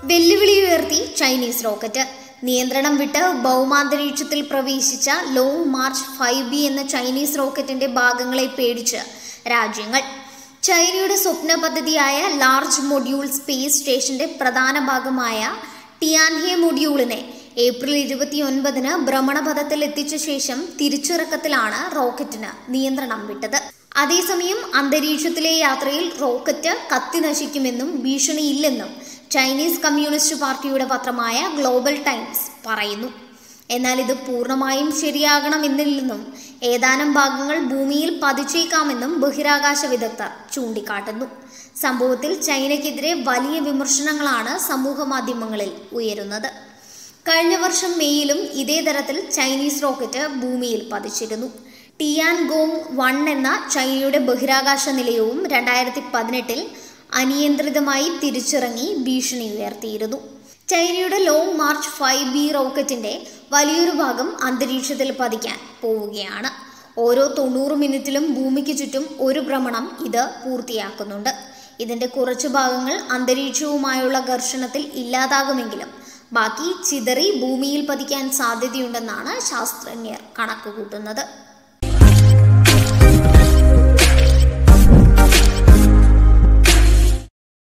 വെല്ലുവിളി ഉയർത്തി Chinese rocket നിയന്ത്രണം വിട്ട് ഭൗമാന്തരീക്ഷത്തിൽ പ്രവേശിച്ച ലോങ് മാർച്ച് ഫൈവ് ബി എന്ന ചൈനീസ് റോക്കറ്റിന്റെ ഭാഗങ്ങളെ പേടിച്ച് രാജ്യങ്ങൾ ചൈനയുടെ സ്വപ്ന പദ്ധതിയായ ലാർജ് മൊഡ്യൂൾ സ്പേസ് സ്റ്റേഷന്റെ പ്രധാന ഭാഗമായ ടിയാൻഹെ മൊഡ്യൂളിനെ ഏപ്രിൽ ഇരുപത്തിയൊൻപതിന് ഭ്രമണപഥത്തിൽ എത്തിച്ച ശേഷം തിരിച്ചിറക്കത്തിലാണ് റോക്കറ്റിന് നിയന്ത്രണം വിട്ടത് അതേസമയം അന്തരീക്ഷത്തിലെ യാത്രയിൽ റോക്കറ്റ് കത്തി നശിക്കുമെന്നും ഭീഷണിയില്ലെന്നും ചൈനീസ് കമ്മ്യൂണിസ്റ്റ് പാർട്ടിയുടെ പത്രമായ ഗ്ലോബൽ ടൈംസ് പറയുന്നു എന്നാൽ ഇത് പൂർണ്ണമായും ശരിയാകണമെന്നില്ലെന്നും ഏതാനും ഭാഗങ്ങൾ ഭൂമിയിൽ പതിച്ചേക്കാമെന്നും ബഹിരാകാശ വിദഗ്ധർ ചൂണ്ടിക്കാട്ടുന്നു സംഭവത്തിൽ ചൈനയ്ക്കെതിരെ വലിയ വിമർശനങ്ങളാണ് സമൂഹ മാധ്യമങ്ങളിൽ ഉയരുന്നത് കഴിഞ്ഞ വർഷം മെയ്യിലും ഇതേ തരത്തിൽ ചൈനീസ് റോക്കറ്റ് ഭൂമിയിൽ പതിച്ചിരുന്നു ടിയാൻ ഗോങ് വൺ എന്ന ചൈനയുടെ ബഹിരാകാശ നിലയവും രണ്ടായിരത്തി പതിനെട്ടിൽ അനിയന്ത്രിതമായി തിരിച്ചിറങ്ങി ഭീഷണി ഉയർത്തിയിരുന്നു ചൈനയുടെ ലോങ് മാർച്ച് ഫൈവ് ബി റോക്കറ്റിന്റെ വലിയൊരു ഭാഗം അന്തരീക്ഷത്തിൽ പതിക്കാൻ പോവുകയാണ് ഓരോ തൊണ്ണൂറ് മിനിറ്റിലും ഭൂമിക്ക് ചുറ്റും ഒരു ഭ്രമണം ഇത് പൂർത്തിയാക്കുന്നുണ്ട് ഇതിന്റെ കുറച്ചു ഭാഗങ്ങൾ അന്തരീക്ഷവുമായുള്ള ഘർഷണത്തിൽ ഇല്ലാതാകുമെങ്കിലും ബാക്കി ചിതറി ഭൂമിയിൽ പതിക്കാൻ സാധ്യതയുണ്ടെന്നാണ് ശാസ്ത്രജ്ഞർ കണക്കുകൂട്ടുന്നത്